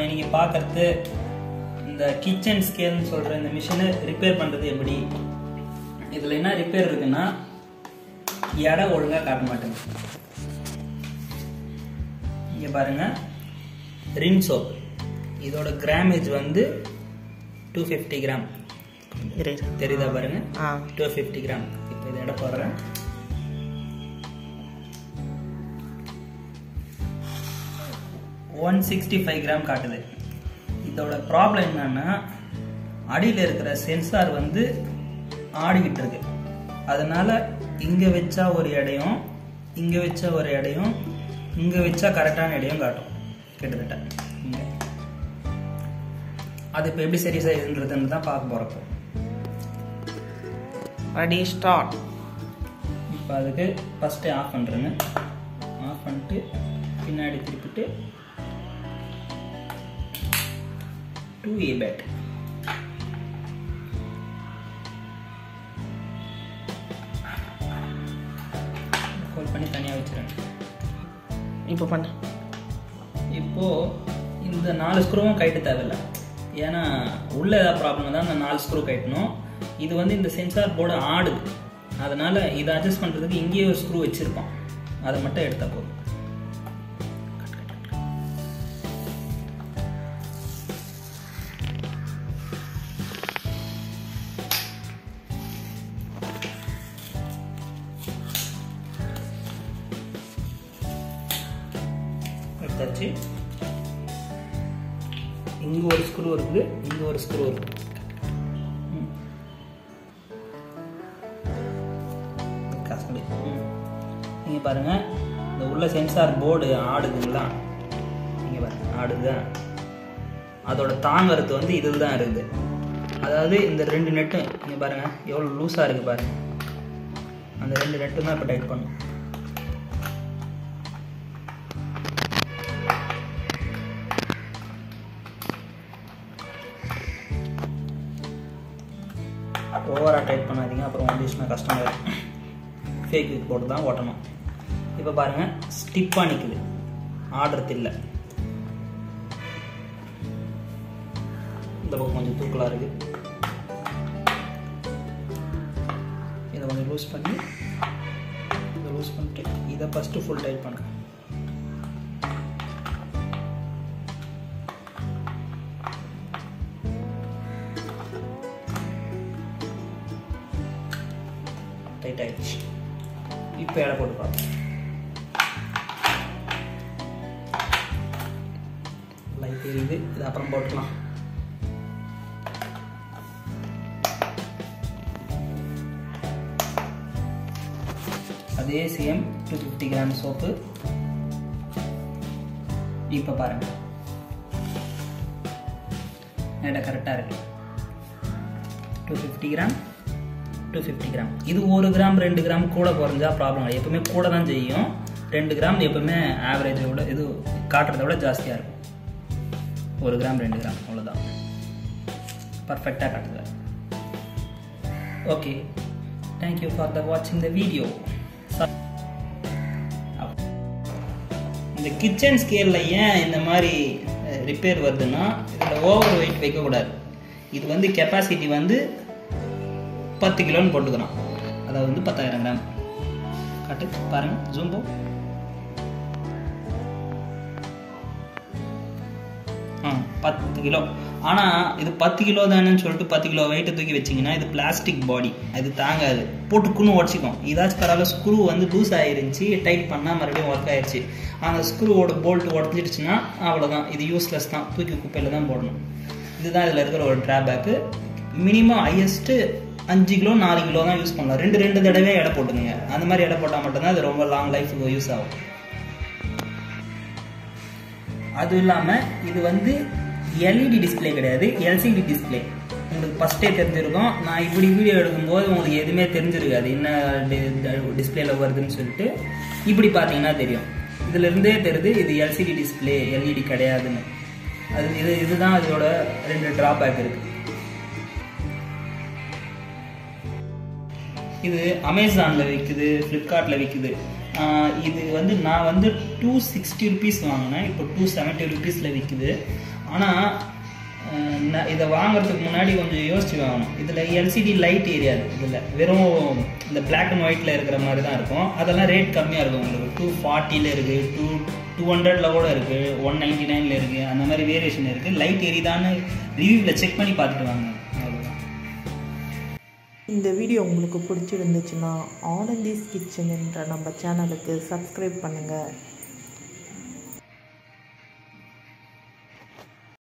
இன்னைக்கு பார்க்கறது இந்த கிச்சன் ஸ்கேல்னு சொல்கிற இந்த மிஷினை ரிப்பேர் பண்ணுறது எப்படி இதில் என்ன ரிப்பேர் இருக்குன்னா எடை ஒழுங்காக காட்ட மாட்டேங்குது இங்கே பாருங்க ரின் சோப் இதோட கிராமேஜ் வந்து டூ ஃபிஃப்டி கிராம் இரு இரு. தெரியுதா பாருங்க ஆ டூ ஃபிஃப்டி கிராம் இப்போ இதை எடை போடுறேன் ஒன் சிக்ஸ்டி ஃபைவ் கிராம் காட்டுது இதோட ப்ராப்ளம் என்னன்னா அடியில் இருக்கிற சென்சார் வந்து ஆடிக்கிட்டு இருக்கு அதனால இங்கே வச்சா ஒரு எடையும் இங்கே வச்சா ஒரு எடையும் இங்கே வச்சா கரெக்டான எடையும் காட்டும் கிட்டத்தட்ட இங்கே அது இப்போ எப்படி சரி செய்யுதுன்றதுன்னு தான் பார்க்க போகிறப்போ ரெடி ஸ்டார்ட் இப்போ அதுக்கு ஃபஸ்ட்டு ஆஃப் பண்ணுறேங்க ஆஃப் பண்ணிட்டு பின்னாடி திருப்பிட்டு டூ ஏ பேட் ஹோல்ட் பண்ணி தனியாக வச்சுருங்க இப்போ பண்ணு இப்போது இந்த நாலு ஸ்க்ரூவும் கைட்டு தேவையில்ல ஏன்னா உள்ள ஏதாவது ப்ராப்ளம் தான் இந்த நாலு ஸ்க்ரூ கைட்டணும் இது வந்து இந்த சென்சார் போர்டு ஆடுது அதனால இதை அட்ஜஸ்ட் பண்ணுறதுக்கு இங்கேயே ஒரு ஸ்க்ரூ வச்சுருப்பான் அதை மட்டும் எடுத்தால் போதும் எடுத்தாச்சு இங்க ஒரு ஸ்க்ரூ இருக்குது இங்க ஒரு ஸ்க்ரூ இருக்குது ம். கசடு. ம். இங்க பாருங்க இந்த உள்ள சென்சார் போர்டு ஆடுதுங்களா இங்க பாருங்க ஆடுதா அதோட தாங்கறது வந்து இதில் தான் இருக்குது அதாவது இந்த ரெண்டு நெட்டும் இங்க பாருங்க எவ்வளோ லூஸாக இருக்கு பாருங்க அந்த ரெண்டு நெட்டும் தான் இப்போ டைட் பண்ணும் ஓவராக டைட் பண்ணாதீங்க அப்புறம் வந்துச்சுன்னா கஷ்டம் ஃபேக் விக் போட்டு தான் ஓட்டணும் இப்போ பாருங்கள் ஸ்டிப்பாக நிற்குது ஆடுறது இல்லை இந்த பக்கம் கொஞ்சம் தூக்கலாக இருக்குது இதை கொஞ்சம் லூஸ் பண்ணி இதை லூஸ் பண்ணிட்டு இதை ஃபஸ்ட்டு ஃபுல் டைட் பண்ணுங்க டைட் ஆயிடுச்சு இப்போ எடை போட்டு பார்ப்போம் லைட் தெரியுது இது அப்புறம் போட்டுக்கலாம் அதே same two fifty gram soap இப்போ பாருங்க எடை கரெக்டாக இருக்கு two fifty gram two fifty gram இது ஒரு கிராம் ரெண்டு கிராம் கூட குறைஞ்சா ப்ராப்ளம் இல்லை எப்பவுமே கூட தான் செய்யும் ரெண்டு கிராம் எப்பவுமே ஆவரேஜை விட இது காட்டுறதை விட ஜாஸ்தியாக இருக்கும் ஒரு கிராம் ரெண்டு கிராம் அவ்வளோதான் பர்ஃபெக்டாக காட்டுது ஓகே தேங்க்யூ ஃபார் த வாட்சிங் த வீடியோ இந்த கிச்சன் ஸ்கேலில் ஏன் இந்த மாதிரி ரிப்பேர் வருதுன்னா இதில் ஓவர் வெயிட் வைக்கக்கூடாது இது வந்து கெப்பாசிட்டி வந்து பத்து கிலோன்னு போட்டுக்கிறோம் அதாவது வந்து பத்தாயிரம் கிராம் காட்டு பாருங்க ஜூம்போ ஆ பத்து கிலோ ஆனால் இது பத்து கிலோ தானேன்னு சொல்லிட்டு பத்து கிலோ வெயிட்டை தூக்கி வச்சிங்கன்னா இது பிளாஸ்டிக் பாடி அது தாங்காது போட்டுக்குன்னு உடச்சிக்கும் இதாச்சும் பரவாயில்ல ஸ்க்ரூ வந்து லூஸ் ஆயிருந்துச்சு டைட் பண்ணால் மறுபடியும் ஒர்க் ஆயிருச்சு அந்த ஸ்க்ரூவோட போல்ட் உடஞ்சிடுச்சுன்னா அவ்வளோதான் இது யூஸ்லெஸ் தான் தூக்கி குப்பையில் தான் போடணும் இதுதான் இதில் இருக்கிற ஒரு ட்ராபேக்கு மினிமம் ஹையஸ்ட்டு அஞ்சு கிலோ நாலு கிலோ தான் யூஸ் பண்ணலாம் ரெண்டு ரெண்டு தடவை எடை போட்டுங்க அந்த மாதிரி எடை போட்டால் மட்டும்தான் அது ரொம்ப லாங் லைஃபுக்கு யூஸ் ஆகும் அது இல்லாமல் இது வந்து எல்இடி டிஸ்பிளே கிடையாது எல்சிடி டிஸ்பிளே உங்களுக்கு ஃபஸ்ட்டே தெரிஞ்சிருக்கும் நான் இப்படி வீடியோ எடுக்கும்போது உங்களுக்கு எதுவுமே தெரிஞ்சிருக்காது என்ன டிஸ்பிளேல வருதுன்னு சொல்லிட்டு இப்படி பார்த்தீங்கன்னா தெரியும் இதுல இருந்தே தெரியுது இது எல்சிடி டிஸ்பிளே எல்இடி கிடையாதுன்னு அது இது இதுதான் அதோட ரெண்டு டிராபேக் இருக்கு இது அமேசானில் விற்குது ஃப்ளிப்கார்ட்டில் விற்குது ஆஹ் இது வந்து நான் வந்து டூ சிக்ஸ்டி ருபீஸ் வாங்கினேன் இப்போ டூ செவன்ட்டி ருபீஸில் விற்குது ஆனால் இதை வாங்குறதுக்கு முன்னாடி கொஞ்சம் யோசிச்சு வாங்கணும் இதில் எல்சிடி லைட் ஏரியாது இதில் வெறும் இந்த பிளாக் அண்ட் ஒயிட்டில் இருக்கிற மாதிரி தான் இருக்கும் அதெல்லாம் ரேட் கம்மியாக இருக்கும் உங்களுக்கு டூ ஃபார்ட்டியில் இருக்குது டூ டூ ஹண்ட்ரடில் கூட இருக்குது ஒன் நைன்டி நைனில் இருக்குது அந்த மாதிரி வேரியேஷன் இருக்குது லைட் எரிதான்னு ரிவ்யூவில் செக் பண்ணி பார்த்துட்டு வாங்க அவ்வளோதான் இந்த வீடியோ உங்களுக்கு பிடிச்சிருந்துச்சுன்னா ஆனந்திஸ் கிச்சன் என்ற நம்ம சேனலுக்கு சப்ஸ்கிரைப் பண்ணுங்கள்